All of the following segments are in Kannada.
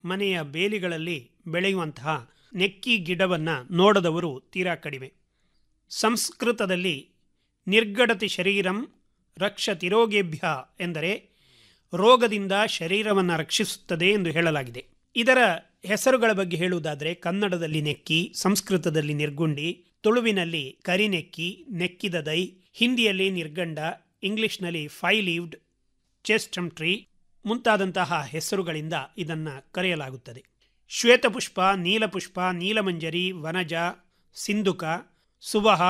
ಮನೆಯ ಬೇಲಿಗಳಲ್ಲಿ ಬೆಳೆಯುವಂತಹ ನೆಕ್ಕಿ ಗಿಡವನ್ನು ನೋಡದವರು ತೀರಾ ಕಡಿಮೆ ಸಂಸ್ಕೃತದಲ್ಲಿ ನಿರ್ಗಡತಿ ಶರೀರಂ ರಕ್ಷತಿರೋಗೇಭ್ಯ ಎಂದರೆ ರೋಗದಿಂದ ಶರೀರವನ್ನು ರಕ್ಷಿಸುತ್ತದೆ ಎಂದು ಹೇಳಲಾಗಿದೆ ಇದರ ಹೆಸರುಗಳ ಬಗ್ಗೆ ಹೇಳುವುದಾದರೆ ಕನ್ನಡದಲ್ಲಿ ನೆಕ್ಕಿ ಸಂಸ್ಕೃತದಲ್ಲಿ ನಿರ್ಗುಂಡಿ ತುಳುವಿನಲ್ಲಿ ಕರಿನೆಕ್ಕಿ ನೆಕ್ಕಿದ ದೈ ಹಿಂದಿಯಲ್ಲಿ ನಿರ್ಗಂಡ ಇಂಗ್ಲಿಷ್ನಲ್ಲಿ ಫೈ ಲೀವ್ಡ್ ಚೆಸ್ಟಮ್ ಟ್ರೀ ಮುಂತಾದಂತಹ ಹೆಸರುಗಳಿಂದ ಇದನ್ನು ಕರೆಯಲಾಗುತ್ತದೆ ಶ್ವೇತಪುಷ್ಪ ನೀಲಪುಷ್ಪ ನೀಲಮಂಜರಿ ವನಜ ಸಿಂಧುಕ ಸುಬಹ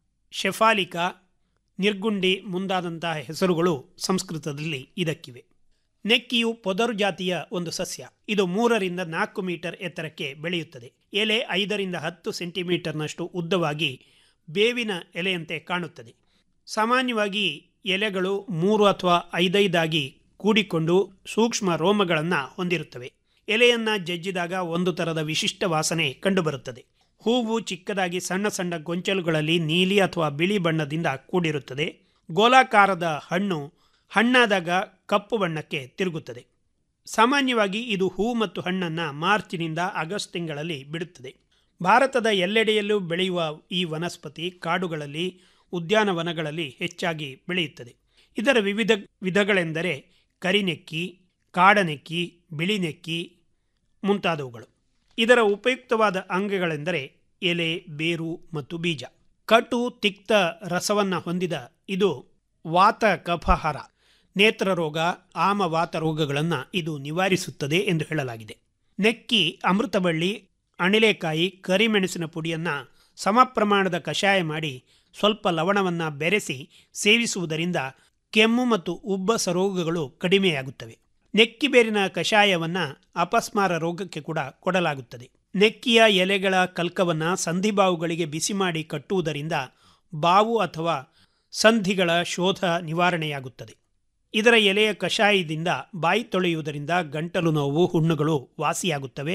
ಶೆಫಾಲಿಕ ನಿರ್ಗುಂಡಿ ಮುಂತಾದಂತಹ ಹೆಸರುಗಳು ಸಂಸ್ಕೃತದಲ್ಲಿ ಇದಕ್ಕಿವೆ ನೆಕ್ಕಿಯು ಪೊದರು ಜಾತಿಯ ಒಂದು ಸಸ್ಯ ಇದು ಮೂರರಿಂದ ನಾಲ್ಕು ಮೀಟರ್ ಎತ್ತರಕ್ಕೆ ಬೆಳೆಯುತ್ತದೆ ಎಲೆ ಐದರಿಂದ ಹತ್ತು ಸೆಂಟಿಮೀಟರ್ನಷ್ಟು ಉದ್ದವಾಗಿ ಬೇವಿನ ಎಲೆಯಂತೆ ಕಾಣುತ್ತದೆ ಸಾಮಾನ್ಯವಾಗಿ ಎಲೆಗಳು ಮೂರು ಅಥವಾ ಐದೈದಾಗಿ ಕೂಡಿಕೊಂಡು ಸೂಕ್ಷ್ಮ ರೋಮಗಳನ್ನು ಹೊಂದಿರುತ್ತವೆ ಎಲೆಯನ್ನು ಜಜ್ಜಿದಾಗ ಒಂದು ಥರದ ವಿಶಿಷ್ಟ ವಾಸನೆ ಕಂಡುಬರುತ್ತದೆ ಹೂವು ಚಿಕ್ಕದಾಗಿ ಸಣ್ಣ ಸಣ್ಣ ಗೊಂಚಲುಗಳಲ್ಲಿ ನೀಲಿ ಅಥವಾ ಬಿಳಿ ಬಣ್ಣದಿಂದ ಕೂಡಿರುತ್ತದೆ ಗೋಲಾಕಾರದ ಹಣ್ಣು ಹಣ್ಣಾದಾಗ ಕಪ್ಪು ಬಣ್ಣಕ್ಕೆ ತಿರುಗುತ್ತದೆ ಸಾಮಾನ್ಯವಾಗಿ ಇದು ಹೂ ಮತ್ತು ಹಣ್ಣನ್ನು ಮಾರ್ಚಿನಿಂದ ಆಗಸ್ಟ್ ತಿಂಗಳಲ್ಲಿ ಬಿಡುತ್ತದೆ ಭಾರತದ ಎಲ್ಲೆಡೆಯಲ್ಲೂ ಬೆಳೆಯುವ ಈ ವನಸ್ಪತಿ ಕಾಡುಗಳಲ್ಲಿ ಉದ್ಯಾನವನಗಳಲ್ಲಿ ಹೆಚ್ಚಾಗಿ ಬೆಳೆಯುತ್ತದೆ ಇದರ ವಿವಿಧ ವಿಧಗಳೆಂದರೆ ಕರಿನೆಕ್ಕಿ ಕಾಡನೆಕ್ಕಿ ಬಿಳಿನೆಕ್ಕಿ ಮುಂತಾದವುಗಳು ಇದರ ಉಪಯುಕ್ತವಾದ ಅಂಗಗಳೆಂದರೆ ಎಲೆ ಬೇರು ಮತ್ತು ಬೀಜ ಕಟು ತಿಕ್ತ ರಸವನ್ನು ಹೊಂದಿದ ಇದು ವಾತ ಕಫಹರ ನೇತ್ರರೋಗ ಆಮವಾತ ರೋಗಗಳನ್ನು ಇದು ನಿವಾರಿಸುತ್ತದೆ ಎಂದು ಹೇಳಲಾಗಿದೆ ನೆಕ್ಕಿ ಅಮೃತಬಳ್ಳಿ ಅಣಿಲೆಕಾಯಿ ಕರಿಮೆಣಸಿನ ಪುಡಿಯನ್ನು ಸಮ ಪ್ರಮಾಣದ ಕಷಾಯ ಮಾಡಿ ಸ್ವಲ್ಪ ಲವಣವನ್ನು ಬೆರೆಸಿ ಸೇವಿಸುವುದರಿಂದ ಕೆಮ್ಮು ಮತ್ತು ಉಬ್ಬಸ ರೋಗಗಳು ಕಡಿಮೆಯಾಗುತ್ತವೆ ನೆಕ್ಕಿಬೇರಿನ ಕಷಾಯವನ್ನು ಅಪಸ್ಮಾರ ರೋಗಕ್ಕೆ ಕೂಡ ಕೊಡಲಾಗುತ್ತದೆ ನೆಕ್ಕಿಯ ಎಲೆಗಳ ಕಲ್ಕವನ್ನು ಸಂಧಿಬಾವುಗಳಿಗೆ ಬಿಸಿ ಮಾಡಿ ಕಟ್ಟುವುದರಿಂದ ಬಾವು ಅಥವಾ ಸಂಧಿಗಳ ಶೋಧ ನಿವಾರಣೆಯಾಗುತ್ತದೆ ಇದರ ಎಲೆಯ ಕಷಾಯದಿಂದ ಬಾಯಿ ತೊಳೆಯುವುದರಿಂದ ಗಂಟಲು ನೋವು ಹುಣ್ಣುಗಳು ವಾಸಿಯಾಗುತ್ತವೆ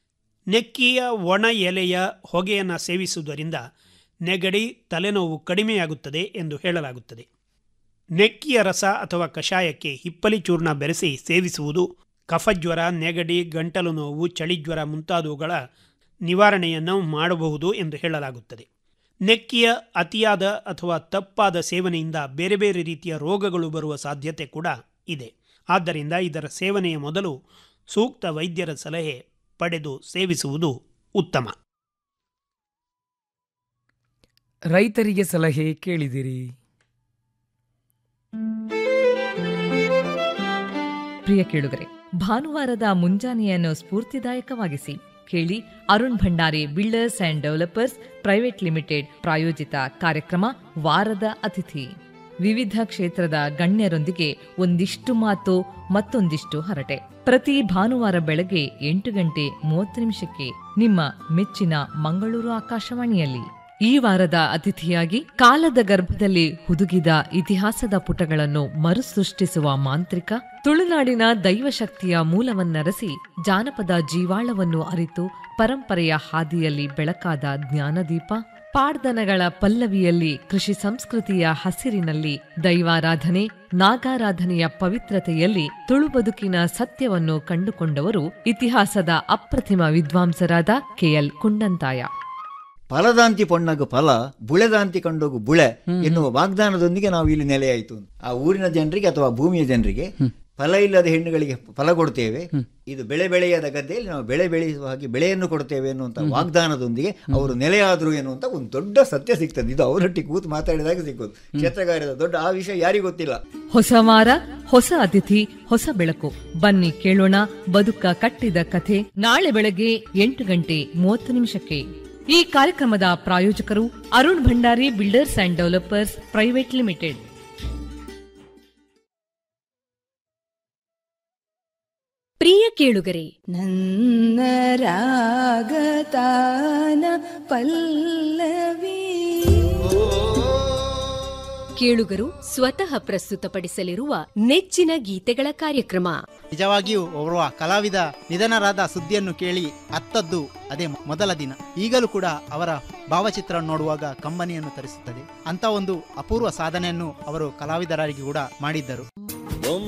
ನೆಕ್ಕಿಯ ಒಣ ಎಲೆಯ ಹೊಗೆಯನ್ನು ಸೇವಿಸುವುದರಿಂದ ನೆಗಡಿ ತಲೆನೋವು ಕಡಿಮೆಯಾಗುತ್ತದೆ ಎಂದು ಹೇಳಲಾಗುತ್ತದೆ ನೆಕ್ಕಿಯ ರಸ ಅಥವಾ ಕಷಾಯಕ್ಕೆ ಹಿಪ್ಪಲಿ ಚೂರ್ಣ ಬೆರೆಸಿ ಸೇವಿಸುವುದು ಕಫಜ್ವರ ನೆಗಡಿ ಗಂಟಲು ನೋವು ಚಳಿಜ್ವರ ಮುಂತಾದವುಗಳ ನಿವಾರಣೆಯನ್ನು ಮಾಡಬಹುದು ಎಂದು ಹೇಳಲಾಗುತ್ತದೆ ನೆಕ್ಕಿಯ ಅತಿಯಾದ ಅಥವಾ ತಪ್ಪಾದ ಸೇವನೆಯಿಂದ ಬೇರೆ ಬೇರೆ ರೀತಿಯ ರೋಗಗಳು ಬರುವ ಸಾಧ್ಯತೆ ಕೂಡ ಇದೆ ಆದ್ದರಿಂದ ಇದರ ಸೇವನೆಯ ಮೊದಲು ಸೂಕ್ತ ವೈದ್ಯರ ಸಲಹೆ ಪಡೆದು ಸೇವಿಸುವುದು ಉತ್ತಮ ರೈತರಿಗೆ ಸಲಹೆ ಕೇಳಿದಿರಿ ಪ್ರಿಯ ಕೇಳುಗರೆ ಭಾನುವಾರದ ಮುಂಜಾನೆಯನ್ನು ಸ್ಫೂರ್ತಿದಾಯಕವಾಗಿಸಿ ಕೇಳಿ Arun Bhandari builders and developers private limited ಪ್ರಾಯೋಜಿತ ಕಾರ್ಯಕ್ರಮ ವಾರದ ಅತಿಥಿ ವಿವಿಧ ಕ್ಷೇತ್ರದ ಗಣ್ಯರೊಂದಿಗೆ ಒಂದಿಷ್ಟು ಮಾತು ಮತ್ತೊಂದಿಷ್ಟು ಹರಟೆ ಪ್ರತಿ ಭಾನುವಾರ ಬೆಳಗ್ಗೆ ಎಂಟು ಗಂಟೆ ಮೂವತ್ತು ನಿಮಿಷಕ್ಕೆ ನಿಮ್ಮ ಮೆಚ್ಚಿನ ಮಂಗಳೂರು ಆಕಾಶವಾಣಿಯಲ್ಲಿ ಈ ವಾರದ ಅತಿಥಿಯಾಗಿ ಕಾಲದ ಗರ್ಭದಲ್ಲಿ ಹುದುಗಿದ ಇತಿಹಾಸದ ಪುಟಗಳನ್ನು ಮರುಸೃಷ್ಟಿಸುವ ಮಾಂತ್ರಿಕ ತುಳುನಾಡಿನ ದೈವಶಕ್ತಿಯ ಮೂಲವನ್ನರಸಿ ಜಾನಪದ ಜೀವಾಳವನ್ನು ಅರಿತು ಪರಂಪರೆಯ ಹಾದಿಯಲ್ಲಿ ಬೆಳಕಾದ ಜ್ಞಾನದೀಪ ಪಾಡ್ದನಗಳ ಪಲ್ಲವಿಯಲ್ಲಿ ಕೃಷಿ ಸಂಸ್ಕೃತಿಯ ಹಸಿರಿನಲ್ಲಿ ದೈವಾರಾಧನೆ ನಾಗಾರಾಧನೆಯ ಪವಿತ್ರತೆಯಲ್ಲಿ ತುಳು ಬದುಕಿನ ಸತ್ಯವನ್ನು ಕಂಡುಕೊಂಡವರು ಇತಿಹಾಸದ ಅಪ್ರತಿಮ ವಿದ್ವಾಂಸರಾದ ಕೆಎಲ್ ಕುಂಡಂತಾಯ ಫಲದಾಂತಿ ಪೊಣ್ಣಗು ಫಲ ಬುಳೆದಾಂತಿ ಕಂಡೋಗು ಬುಳೆ ಎನ್ನುವ ವಾಗ್ದಾನದೊಂದಿಗೆ ನಾವು ಇಲ್ಲಿ ನೆಲೆಯಾಯಿತು ಆ ಊರಿನ ಜನರಿಗೆ ಅಥವಾ ಭೂಮಿಯ ಜನರಿಗೆ ಫಲ ಇಲ್ಲದ ಹೆಣ್ಣುಗಳಿಗೆ ಫಲ ಕೊಡ್ತೇವೆ ಇದು ಬೆಳೆ ಬೆಳೆಯದ ಗದ್ದೆಯಲ್ಲಿ ನಾವು ಬೆಳೆ ಬೆಳೆಯುವ ಹಾಗೆ ಬೆಳೆಯನ್ನು ಕೊಡ್ತೇವೆ ಎನ್ನುವಂತ ವಾಗ್ದಾನದೊಂದಿಗೆ ಅವರು ನೆಲೆಯಾದರು ಎನ್ನುವಂತ ಒಂದು ದೊಡ್ಡ ಸತ್ಯ ಸಿಗ್ತದೆ ಇದು ಅವರೊಟ್ಟಿಗೆ ಕೂತು ಮಾತಾಡಿದಾಗ ಸಿಕ್ಕೋದು ಕ್ಷೇತ್ರಕಾರ್ಯದ ದೊಡ್ಡ ಆ ವಿಷಯ ಯಾರಿಗೂ ಗೊತ್ತಿಲ್ಲ ಹೊಸ ವಾರ ಹೊಸ ಅತಿಥಿ ಹೊಸ ಬೆಳಕು ಬನ್ನಿ ಕೇಳೋಣ ಬದುಕ ಕಟ್ಟಿದ ಕಥೆ ನಾಳೆ ಬೆಳಗ್ಗೆ ಎಂಟು ಗಂಟೆ ಮೂವತ್ತು ನಿಮಿಷಕ್ಕೆ ಈ ಕಾರ್ಯಕ್ರಮದ ಪ್ರಾಯೋಜಕರು Arun Bhandari builders and developers private limited ಪ್ರಿಯ ಕೇಳುಗರೆ ನನ್ನ ರಾಗತಾನ ಪಲ್ಲವಿ ಕೇಳುಗರು ಸ್ವತಃ ಪ್ರಸ್ತುತಪಡಿಸಲಿರುವ ನೆಚ್ಚಿನ ಗೀತೆಗಳ ಕಾರ್ಯಕ್ರಮ ನಿಜವಾಗಿಯೂ ಓರ್ವ ಕಲಾವಿದ ನಿಧನರಾದ ಸುದ್ದಿಯನ್ನು ಕೇಳಿ ಅತ್ತದ್ದು ಅದೇ ಮೊದಲ ದಿನ ಈಗಲೂ ಕೂಡ ಅವರ ಭಾವಚಿತ್ರ ನೋಡುವಾಗ ಕಂಬನಿಯನ್ನು ತರಿಸುತ್ತದೆ ಅಂತ ಒಂದು ಅಪೂರ್ವ ಸಾಧನೆಯನ್ನು ಅವರು ಕಲಾವಿದರಾಗಿ ಕೂಡ ಮಾಡಿದ್ದರು